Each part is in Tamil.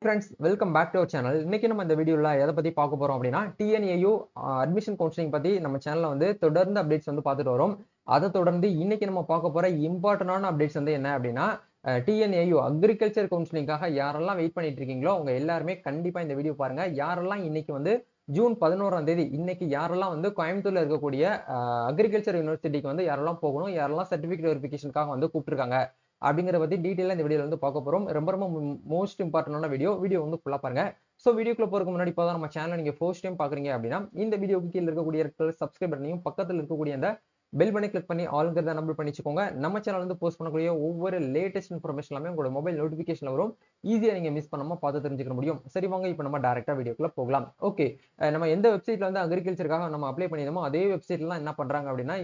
friends welcome back to our channel இன்னைக்கு நம்ம இந்த வீடியோல எதை பத்தி பார்க்க போறோம் அப்படின்னா டிஎன்ஏயு அட்மிஷன் கவுன்சிலிங் பத்தி நம்ம சேனல்ல வந்து தொடர்ந்து அப்டேட்ஸ் வந்து பார்த்துட்டு வரோம் அதை தொடர்ந்து இன்னைக்கு நம்ம பார்க்க போற இம்பார்ட்டன்டான அப்டேட்ஸ் வந்து என்ன அப்படின்னா டிஎன்ஏயு அக்ரிகல்ச்சர் கவுன்சிலிங்காக யாரெல்லாம் வெயிட் பண்ணிட்டு இருக்கீங்களோ அவங்க எல்லாருமே கண்டிப்பா இந்த வீடியோ பாருங்க யாரெல்லாம் இன்னைக்கு வந்து ஜூன் பதினோராம் தேதி இன்னைக்கு யாரெல்லாம் வந்து கோயம்புத்தூர்ல இருக்கக்கூடிய அக்ரிகல்ச்சர் யூனிவர்சிட்டிக்கு வந்து யாரெல்லாம் போகணும் யாரெல்லாம் சர்டிபிகேட் வெரிஃபிகேஷனுக்காக வந்து கூப்பிட்டுருக்காங்க அப்படிங்கிற பத்தி டீட்டெயிலாக இந்த வீடியோல வந்து பார்க்க போறோம் ரொம்ப ரொம்ப மோஸ்ட் இம்பார்ட்டன்டான வீடியோ வீடியோ வந்து ஃபுல்லா பாருங்க ஸோ வீடியோக்குள்ள போறதுக்கு முன்னாடி இப்போ நம்ம சேனல் நீங்க ஃபர்ஸ்ட் டைம் பாக்குறீங்க அப்படின்னா இந்த வீடியோக்கு கீழே இருக்கக்கூடிய சப்ஸ்கிரைப் பண்ணியும் பக்கத்தில் இருக்கக்கூடிய அந்த பெல் பண்ணி கிளிக் பண்ணி ஆளுங்கிறத நம்பர் பண்ணிச்சுக்கோங்க நம்ம சேனல் வந்து போஸ்ட் பண்ணக்கூடிய ஒவ்வொரு லேட்டஸ்ட் இன்ஃபர்மேஷன் எல்லாமே உங்களோட மொபைல் நோட்டிஃபிகேஷன் வரும் ஈஸியா நீங்க மிஸ் பண்ணாம பார்த்து தெரிஞ்சுக்க முடியும் சரி வாங்க இப்போ நம்ம டேரக்டா வீடியோக்குள்ள போகலாம் ஓகே நம்ம எந்த வெப்சைட்ல வந்து அக்ரிகல்ச்சருக்காக நம்ம அப்ளை பண்ணியிருந்தோமோ அதே வெப்சைட்லாம் என்ன பண்றாங்க அப்படின்னா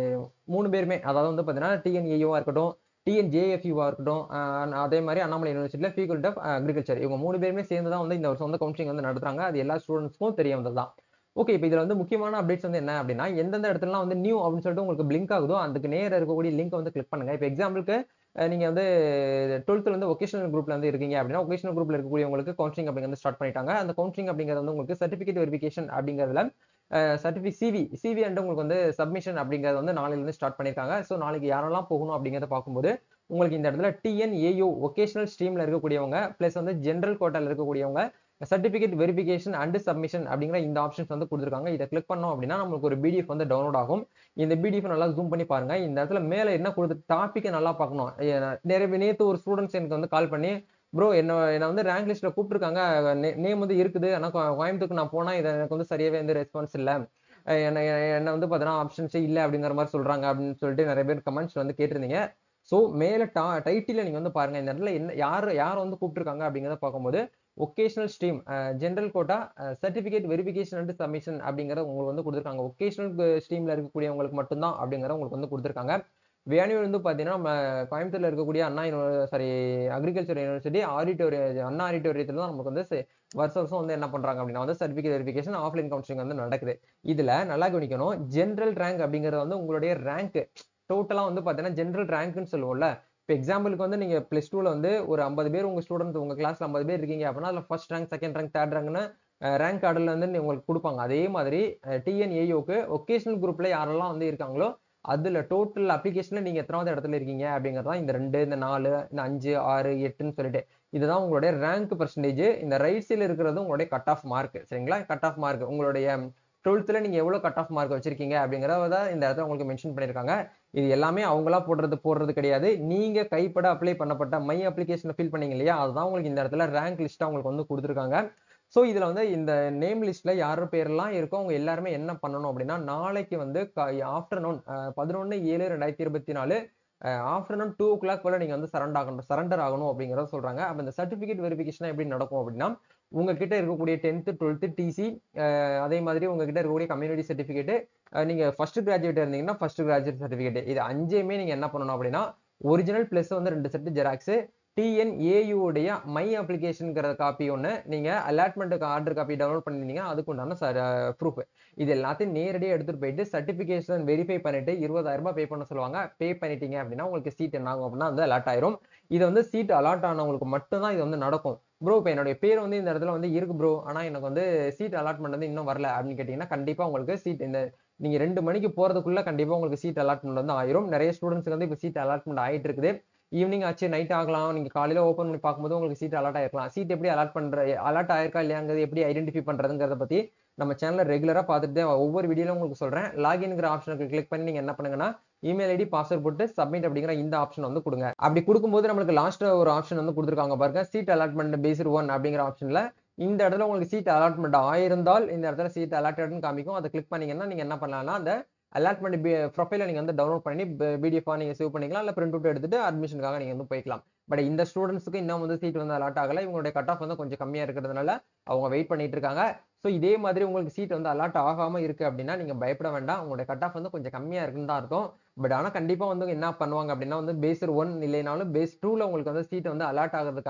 மூணு பேருமே அதாவது வந்து பாத்தீங்கன்னா டிஎன்ஏஓவா இருக்கட்டும் டிஎன்ஜேஎஃப்யூவா இருக்கட்டும் அதே மாதிரி அண்ணாமலை யூனிவர்சிட்டியில் ஃபீகல்ட் ஆஃப் அக்ரிகல்ச்சர் இவங்க மூணு பேருமே சேர்ந்து தான் வந்து இந்த வருஷம் வந்து கவுன்சிலிங் வந்து நடத்துறாங்க அது எல்லா ஸ்டூடெண்ட்ஸ்க்கும் தெரிய வந்தது தான் ஓகே இப்போ இதில் வந்து முக்கியமான அப்டேட்ஸ் வந்து என்ன அப்படின்னா எந்தெந்த இடத்துலலாம் வந்து நியூ அப்படின்னு சொல்லிட்டு உங்களுக்கு பிளிங்க் ஆகுதோ அதுக்கு நேர இருக்கக்கூடிய லிங்க் வந்து கிளிக் பண்ணுங்க இப்போ எக்ஸாம்பிளுக்கு நீங்க வந்து டுவெல்த்தில் வந்து ஒகேஷனல் குரூப்ல வந்து இருக்கீங்க அப்படின்னா ஒகேஷனல் குரூப்ல இருக்கக்கூடியவங்களுக்கு கவுன்சிலிங் அப்படிங்கிறது ஸ்டார்ட் பண்ணிட்டாங்க அந்த கவுன்சிலிங் அப்படிங்கிறது வந்து உங்களுக்கு சர்டிஃபிகேட் வெரிஃபிகேஷன் அப்படிங்கிறதுல சர்டிஃபிக் சிவி சிவி அண்ட் உங்களுக்கு வந்து சப்மிஷன் அப்படிங்கிறது வந்து நாளையிலேருந்து ஸ்டார்ட் பண்ணியிருக்காங்க ஸோ நாளைக்கு யாரெல்லாம் போகணும் அப்படிங்கிறத பார்க்கும்போது உங்களுக்கு இந்த இடத்துல டிஎன்ஏயு ஒகேஷனல் ஸ்ட்ரீம்ல இருக்கக்கூடியவங்க பிளஸ் வந்து ஜென்ரல் கோட்டால இருக்கக்கூடியவங்க சர்டிஃபிகேட் வெரிஃபிகேஷன் அண்ட் சப்மிஷன் அப்படிங்கிற இந்த ஆப்ஷன்ஸ் வந்து கொடுத்துருக்காங்க இதை கிளிக் பண்ணோம் அப்படின்னா நம்மளுக்கு ஒரு பிடிஎஃப் வந்து டவுன்லோட் ஆகும் இந்த பிடிஎஃப் நல்லா ஜூம் பண்ணி பாருங்க இந்த இடத்துல மேல என்ன கொடுத்து டாப்பிக்கை நல்லா பார்க்கணும் நிறைய நேற்று ஒரு ஸ்டூடெண்ட்ஸ் எனக்கு வந்து கால் பண்ணி ப்ரோ என்ன என்ன வந்து ரேங்க் லிஸ்ட்ல கூப்பிட்டுருக்காங்க நேம் வந்து இருக்குது ஆனால் கோயம்புத்தூருக்கு நான் போனா இதை எனக்கு வந்து சரியாவே வந்து ரெஸ்பான்ஸ் இல்லை என்ன என்ன வந்து பார்த்தீங்கன்னா ஆப்ஷன்ஸே இல்லை அப்படிங்கிற மாதிரி சொல்றாங்க அப்படின்னு சொல்லிட்டு நிறைய பேர் கமெண்ட்ஸ் வந்து கேட்டிருந்தீங்க ஸோ மேல டா டைட்டில் நீங்க வந்து பாருங்க இந்த இடத்துல என்ன யார் யார் வந்து கூப்பிட்டுருக்காங்க அப்படிங்கிறத பார்க்கும்போது vocational stream general quota certificate verification and submission அப்படிங்கிற உங்களுக்கு வந்து கொடுத்துருக்காங்க ஒகேஷனல் ஸ்ட்ரீம்ல இருக்கக்கூடியவங்களுக்கு மட்டும்தான் அப்படிங்கிற உங்களுக்கு வந்து கொடுத்துருக்காங்க வேணியூர் வந்து பார்த்தீங்கன்னா நம்ம கோயம்புத்தூர்ல இருக்கக்கூடிய Anna sorry agriculture university auditorium Anna ஆடிட்டோரியத்தில் தான் நமக்கு வந்து வருஷம் வருஷம் வந்து என்ன பண்றாங்க அப்படின்னா வந்து சர்டிஃபிகேட் வெரிஃபிகேஷன் ஆஃப்லைன் கவுன்சிலிங் வந்து நடக்குது இதுல நல்லா கவனிக்கணும் ஜென்ரல் ரேங்க் அப்படிங்கிறது வந்து உங்களுடைய ரேங்க் டோட்டலா வந்து பாத்தீங்கன்னா ஜென்ரல் ரேங்க்னு சொல்லுவோம்ல இப்போ எக்ஸாம்பிளுக்கு வந்து நீங்க பிளஸ் டூல வந்து ஒரு ஐம்பது பேர் உங்க ஸ்டூடெண்ட் உங்க கிளாஸ்ல ஐம்பது பேர் இருக்கீங்க அப்படின்னா அதுல first rank second rank third ரேங்க்னு ரேங்க் கார்டில் வந்து உங்களுக்கு கொடுப்பாங்க அதே மாதிரி டிஎன்ஏஓக்கு ஒகேஷனல் குரூப்ல யாரெல்லாம் வந்து இருக்காங்களோ அதுல டோட்டல் அப்ளிகேஷன்ல நீங்க எத்தனாவது இடத்துல இருக்கீங்க அப்படிங்கிறது தான் இந்த ரெண்டு இந்த நாலு இந்த அஞ்சு ஆறு எட்டுன்னு சொல்லிட்டு இதுதான் உங்களுடைய ரேங்க் பர்சன்டேஜ் இந்த ரைட் சைடில் இருக்கிறது உங்களுடைய கட் ஆஃப் மார்க் சரிங்களா கட் ஆஃப் மார்க் உங்களுடைய டுவெல்த்தில் நீங்கள் எவ்வளோ கட் ஆஃப் மார்க் வச்சிருக்கீங்க அப்படிங்கிறத இந்த இடத்துல உங்களுக்கு மென்ஷன் பண்ணியிருக்காங்க இது எல்லாமே அவங்களா போடுறது போடுறது கிடையாது நீங்கள் கைப்பட அப்ளை பண்ணப்பட்ட மை அப்ளிகேஷனை ஃபில் பண்ணீங்க இல்லையா அதுதான் உங்களுக்கு இந்த இடத்துல ரேங்க் லிஸ்ட்டாக உங்களுக்கு வந்து கொடுத்துருக்காங்க ஸோ இதில் வந்து இந்த நேம் லிஸ்ட்ல யார் பேர்லாம் இருக்கோ அவங்க எல்லாருமே என்ன பண்ணணும் அப்படின்னா நாளைக்கு வந்து ஆஃப்டர்நூன் பதினொன்று ஏழு ரெண்டாயிரத்தி இருபத்தி நாலு ஆஃப்டர்நூன் டூ ஓ கிளாக் போல நீங்க வந்து சரண்டர் ஆகணும் சரண்டர் ஆகணும் அப்படிங்கிறத சொல்றாங்க அப்போ இந்த சர்டிஃபிகேட் வெரிஃபிகேஷன் எப்படி நடக்கும் அப்படின்னா உங்ககிட்ட இருக்கக்கூடிய டென்த்து டுவெல்த்து டிசி அதே மாதிரி உங்ககிட்ட இருக்கக்கூடிய கம்யூனிட்டி சர்டிஃபிகேட் நீங்க ஃபர்ஸ்ட் கிராஜுவேட் இருந்தீங்கன்னா ஃபர்ஸ்ட் கிராஜுவேட் சர்டிஃபிகேட் இது அஞ்சையுமே நீங்க என்ன பண்ணணும் அப்படின்னா ஒரிஜினல் பிளஸ் வந்து ரெண்டு செட் ஜெராக்ஸ் டிஎன்ஏயுடைய மை அப்ளிகேஷனுங்கிற காப்பி ஒன்று நீங்கள் அலாட்மெண்ட்டுக்கு ஆர்டர் காப்பி டவுன்லோட் பண்ணிருந்தீங்க அதுக்கு உண்டான ப்ரூஃப் இது எல்லாத்தையும் நேரடியாக எடுத்துகிட்டு போயிட்டு சர்டிஃபிகேஷன் வெரிஃபை பண்ணிட்டு இருபதாயிரம் ரூபாய் பே பண்ண சொல்லுவாங்க பே பண்ணிட்டீங்க அப்படின்னா உங்களுக்கு சீட் என்ன ஆகும் அப்படின்னா வந்து அலாட் ஆயிரும் இது வந்து சீட் அலாட் ஆனவங்களுக்கு மட்டும்தான் இது வந்து நடக்கும் ப்ரோ இப்போ என்னுடைய பேர் வந்து இந்த இடத்துல வந்து இருக்கு ப்ரோ ஆனால் எனக்கு வந்து சீட் அலாட்மெண்ட் வந்து இன்னும் வரல அப்படின்னு கேட்டிங்கன்னா கண்டிப்பாக உங்களுக்கு சீட் இந்த நீங்கள் ரெண்டு மணிக்கு போகிறதுக்குள்ள கண்டிப்பாக உங்களுக்கு சீட் அலாட்மெண்ட் வந்து ஆயிரும் நிறைய ஸ்டூடெண்ட்ஸ்க்கு வந்து இப்போ சீட் அலாட்மெண்ட் ஆகிட்டு இருக்குது ஈவினிங் ஆச்சு நைட் ஆகலாம் நீங்க காலையில ஓப்பன் பண்ணி பார்க்கும்போது உங்களுக்கு சீட் அலாட் ஆயிருக்கலாம் சீட் எப்படி அலாட் பண்ற அலாட் ஆயிருக்கா இல்லையாங்கிறது எப்படி ஐடென்டிஃபை பண்றதுங்கிறத பத்தி நம்ம சேனல்ல ரெகுலரா பார்த்துட்டு ஒவ்வொரு வீடியோல உங்களுக்கு சொல்றேன் லாகின்ங்கிற ஆப்ஷனுக்கு கிளிக் பண்ணி நீங்க என்ன பண்ணுங்கன்னா இமெயில் ஐடி பாஸ்வேர்ட் போட்டு சப்மிட் அப்படிங்கிற இந்த ஆப்ஷன் வந்து கொடுங்க அப்படி கொடுக்கும்போது நம்மளுக்கு லாஸ்ட் ஒரு ஆப்ஷன் வந்து கொடுத்துருக்காங்க பாருங்க சீட் அலாட்மெண்ட் பேஸ்ட் ஒன் அப்படிங்கிற ஆப்ஷன்ல இந்த இடத்துல உங்களுக்கு சீட் அலாட்மெண்ட் ஆயிருந்தால் இந்த இடத்துல சீட் அலாட்டட்னு காமிக்கும் அதை கிளிக் பண்ணீங்கன்னா நீங்க என்ன பண்ணலாம்னா அந்த அலாட்மெண்ட் ப்ரொஃபைல நீங்க வந்து டவுன்லோட் பண்ணி பிடிஎஃபா நீங்க சேவ் பண்ணிக்கலாம் இல்ல பிரிண்ட் அவுட் எடுத்துட்டு அட்மிஷனுக்காக நீங்க வந்து போய்க்கலாம் பட் இந்த ஸ்டூடெண்ட்ஸ்க்கு இன்னும் வந்து சீட் வந்து அலாட் ஆகல இவங்களுடைய கட் ஆஃப் வந்து கொஞ்சம் கம்மியா இருக்கிறதுனால அவங்க வெயிட் பண்ணிட்டு இருக்காங்க ஸோ இதே மாதிரி உங்களுக்கு சீட் வந்து அலாட் ஆகாம இருக்கு அப்படின்னா நீங்க பயப்பட வேண்டாம் உங்களுடைய கட் ஆஃப் வந்து கொஞ்சம் கம்மியா இருக்குன்னு தான் அர்த்தம் பட் ஆனால் கண்டிப்பா வந்து என்ன பண்ணுவாங்க அப்படின்னா வந்து பேஸ் ஒன் இல்லைனாலும் பேஸ் டூல உங்களுக்கு வந்து சீட் வந்து அலாட் ஆகிறதுக்கான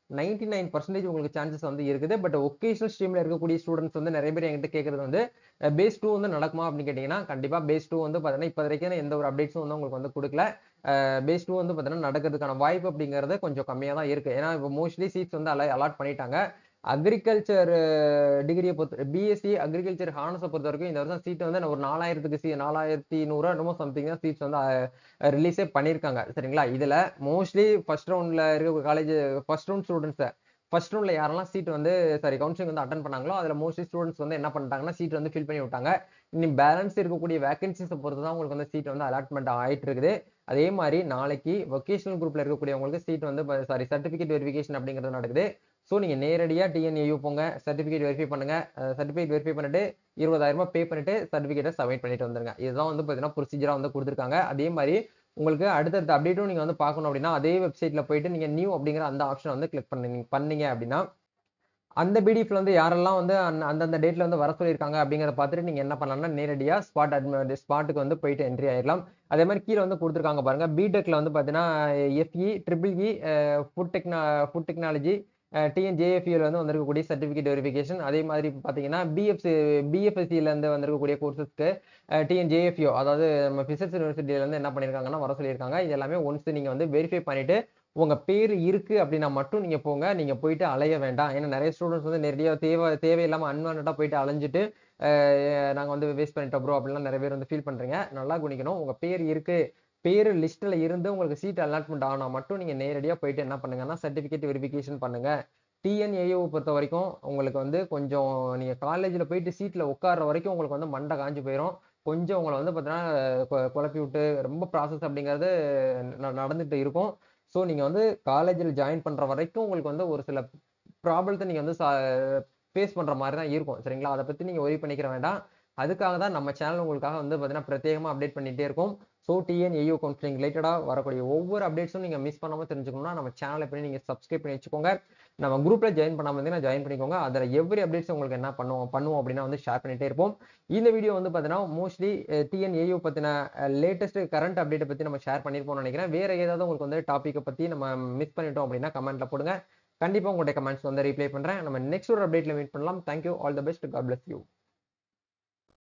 நைன்டி நைன் பர்சன்டேஜ் உங்களுக்கு சான்சஸ் வந்து இருக்குது பட் ஒகேஷனல் ஸ்ட்ரீம்ல இருக்கக்கூடிய ஸ்டூடெண்ட்ஸ் வந்து நிறைய பேர் என்கிட்ட கேட்கறது வந்து பேஸ் டூ வந்து நடக்குமா அப்படின்னு கேட்டிங்கன்னா கண்டிப்பா பேஸ் டூ வந்து பார்த்தீங்கன்னா இப்போ வரைக்கும் எந்த ஒரு அப்டேட்ஸும் வந்து உங்களுக்கு வந்து கொடுக்கல பேஸ் டூ வந்து பார்த்தீங்கன்னா நடக்கிறதுக்கான வாய்ப்பு அப்படிங்கிறது கொஞ்சம் கம்மியாக தான் இருக்கு ஏன்னா இப்போ மோஸ்ட்லி சீட்ஸ் வந்து அல அலாட் பண்ணிட்டாங்க அக்ரிகல்ச்சர் டிகிரியை பொறுத்த பிஎஸ்சி அக்ரிகல்ச்சர் ஹானஸை பொறுத்த வரைக்கும் இந்த வருஷம் சீட் வந்து ஒரு நாலாயிரத்துக்கு சி நாலாயிரத்தி நூறுரூவா என்னமோ சம்திங் தான் சீட்ஸ் வந்து ரிலீஸே பண்ணியிருக்காங்க சரிங்களா இதில் மோஸ்ட்லி ஃபர்ஸ்ட் ரவுண்டில் இருக்க காலேஜ் ஃபர்ஸ்ட் ரவுண்ட் ஸ்டூடெண்ட்ஸை ஃபர்ஸ்ட் ரவுண்டில் யாரெல்லாம் சீட் வந்து சாரி கவுன்சிலிங் வந்து அட்டன் பண்ணாங்களோ அதில் மோஸ்ட்லி ஸ்டூடெண்ட்ஸ் வந்து என்ன பண்ணிட்டாங்கன்னா சீட் வந்து ஃபில் பண்ணி விட்டாங்க இனி பேலன்ஸ் இருக்கக்கூடிய வேகன்சிஸை பொறுத்து தான் உங்களுக்கு வந்து சீட் வந்து அலாட்மெண்ட் ஆகிட்டு இருக்குது அதே மாதிரி நாளைக்கு வொகேஷனல் குரூப்ல இருக்கக்கூடியவங்களுக்கு சீட் வந்து சாரி சர்டிஃபிகேட் வெரிஃபிகேஷன் அப்படிங்கிறது நடக்குது ஸோ நீங்கள் நேரடியாக டிஎன்ஏயூ போங்க சர்டிஃபிகேட் வெரிஃபை பண்ணுங்க சர்டிஃபிகேட் வெரிஃபை பண்ணிட்டு இருபதாயிரம் ரூபாய் பே பண்ணிட்டு சர்டிஃபிகேட்டை சப்மிட் பண்ணிட்டு வந்துருங்க இதுதான் வந்து பார்த்தீங்கன்னா ப்ரொசீஜராக வந்து கொடுத்துருக்காங்க அதே மாதிரி உங்களுக்கு அடுத்தடுத்த அப்டேட்டும் நீங்கள் வந்து பார்க்கணும் அப்படின்னா அதே வெப்சைட்ல போயிட்டு நீங்கள் நியூ அப்படிங்கிற அந்த ஆப்ஷனை வந்து கிளிக் பண்ணி பண்ணீங்க அப்படின்னா அந்த பிடிஎஃப்ல வந்து யாரெல்லாம் வந்து அந்தந்த டேட்ல வந்து வர சொல்லியிருக்காங்க அப்படிங்கிறத பார்த்துட்டு நீங்க என்ன பண்ணலாம்னா நேரடியா ஸ்பாட் அட்மி ஸ்பாட்டுக்கு வந்து போயிட்டு என்ட்ரி ஆயிடலாம் அதே மாதிரி கீழே வந்து கொடுத்துருக்காங்க பாருங்க பிடெக்ல வந்து பார்த்தீங்கன்னா FE triple E food techno food technology டிஎன்ஜேஎஃப்இல வந்து வந்திருக்கக்கூடிய சர்டிஃபிகேட் வெரிஃபிகேஷன் அதே மாதிரி பார்த்தீங்கன்னா பிஎஃப்சி பிஎஃப்எஸ்சியில இருந்து வந்திருக்கக்கூடிய கோர்சஸ்க்கு டிஎன்ஜேஎஃப்இஓ அதாவது நம்ம பிசிக்ஸ் யூனிவர்சிட்டியில இருந்து என்ன பண்ணியிருக்காங்கன்னா வர சொல்லியிருக்காங்க இது எல்லாமே ஒன்ஸ் நீங்க வந்து வெரிஃபை பண்ணிட்டு உங்க பேர் இருக்கு அப்படின்னா மட்டும் நீங்க போங்க நீங்க போயிட்டு அலைய வேண்டாம் ஏன்னா நிறைய ஸ்டூடெண்ட்ஸ் வந்து நேரடியாக தேவை தேவையில்லாம அன்வான்டா போயிட்டு அலைஞ்சிட்டு நாங்க வந்து வேஸ்ட் பண்ணிட்டோம் ப்ரோ அப்படிலாம் நிறைய பேர் வந்து ஃபீல் பண்றீங்க நல்லா குணிக்கணும் உங்க பேர் இருக்கு பேர் லிஸ்ட்ல இருந்து உங்களுக்கு சீட் அலாட்மெண்ட் ஆனா மட்டும் நீங்க நேரடியாக போயிட்டு என்ன பண்ணுங்கன்னா சர்டிஃபிகேட் வெரிஃபிகேஷன் பண்ணுங்க டிஎன்ஏஓ பொறுத்த வரைக்கும் உங்களுக்கு வந்து கொஞ்சம் நீங்க காலேஜ்ல போயிட்டு சீட்ல உட்கார்ற வரைக்கும் உங்களுக்கு வந்து மண்டை காஞ்சு போயிடும் கொஞ்சம் உங்களை வந்து பார்த்தீங்கன்னா குழப்பி விட்டு ரொம்ப ப்ராசஸ் அப்படிங்கிறது நடந்துட்டு இருக்கும் ஸோ நீங்கள் வந்து காலேஜில் ஜாயின் பண்ணுற வரைக்கும் உங்களுக்கு வந்து ஒரு சில ப்ராப்ளத்தை நீங்கள் வந்து ஃபேஸ் பண்ணுற மாதிரி தான் இருக்கும் சரிங்களா அதை பற்றி நீங்கள் ஒரி பண்ணிக்கிற வேண்டாம் அதுக்காக தான் நம்ம சேனல் உங்களுக்காக வந்து பார்த்தீங்கன்னா பிரத்யேகமாக அப்டேட் பண்ணிகிட்டே இருக்கும் ஸோ டிஎன் ஏயூ கவுன்சிலிங் ரிலேட்டடாக வரக்கூடிய ஒவ்வொரு அப்டேட்ஸும் நீங்கள் மிஸ் பண்ணாமல் தெரிஞ்சுக்கணும்னா நம்ம சேனலை பண்ணி நீங்கள் சப்ஸ்கிரைப் பண்ணி வச்சுக்கோங்க நம்ம குரூப்பில் ஜாயின் பண்ணாமல் இருந்தீங்கன்னா ஜாயின் பண்ணிக்கோங்க அதில் எவ்ரி அப்டேட்ஸ் உங்களுக்கு என்ன பண்ணுவோம் பண்ணுவோம் அப்படின்னா வந்து ஷேர் பண்ணிட்டே இருப்போம் இந்த வீடியோ வந்து பார்த்தீங்கன்னா மோஸ்ட்லி டிஎன் ஏயூ பற்றின லேட்டஸ்ட் கரண்ட் அப்டேட்டை பற்றி நம்ம ஷேர் பண்ணியிருப்போம்னு நினைக்கிறேன் வேற ஏதாவது உங்களுக்கு வந்து டாப்பிக்கை பற்றி நம்ம மிஸ் பண்ணிட்டோம் அப்படின்னா கமெண்ட்ல போடுங்க கண்டிப்பாக உங்களுடைய கமெண்ட்ஸ் வந்து ரிப்ளை பண்ணுறேன் நம்ம நெக்ஸ்ட் ஒரு அப்டேட்ல மீட் பண்ணலாம் thank you all the best God bless you